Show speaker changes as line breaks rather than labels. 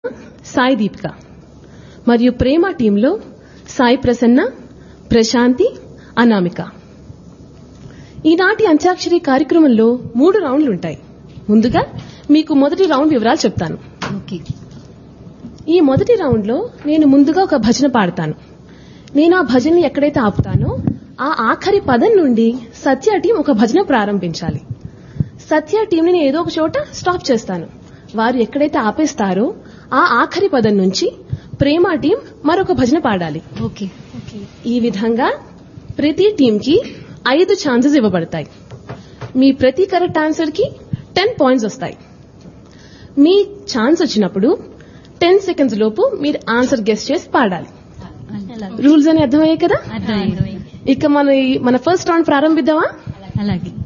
సాయి దీపిక మరియు ప్రేమ టీంలో సాయి ప్రసన్న ప్రశాంతి అనామిక ఈనాటి అంత్యాక్షరి కార్యక్రమంలో మూడు రౌండ్లు ఉంటాయి ముందుగా మీకు మొదటి రౌండ్ వివరాలు చెప్తాను
ఓకే
ఈ మొదటి రౌండ్లో నేను ముందుగా ఒక భజన పాడతాను నేను ఆ భజనని ఎక్కడైతే ఆపుతానో ఆ ఆఖరి పదం నుండి సత్య టీం ఒక భజన ప్రారంభించాలి సత్య టీంని నేను ఏదో ఒక చోట స్టాప్ చేస్తాను వారు ఎక్కడైతే ఆపేస్తారో ఆ ఆఖరి పదం నుంచి ప్రేమ టీం మరొక భజన పాడాలి
ఓకే
ఈ విధంగా ప్రతి టీంకి ఐదు ఛాన్సెస్ ఇవ్వబడతాయి మీ ప్రతి కరెక్ట్ ఆన్సర్ కి టెన్ పాయింట్స్ వస్తాయి మీ ఛాన్స్ వచ్చినప్పుడు టెన్ సెకండ్స్ లోపు మీరు ఆన్సర్ గెస్ట్ చేసి పాడాలి రూల్స్ అని అర్థమయ్యాయి కదా
అర్థమైంది
ఇక మన ఈ- మన ఫస్ట్ రౌండ్ ప్రారంభిద్దామా
అలాగే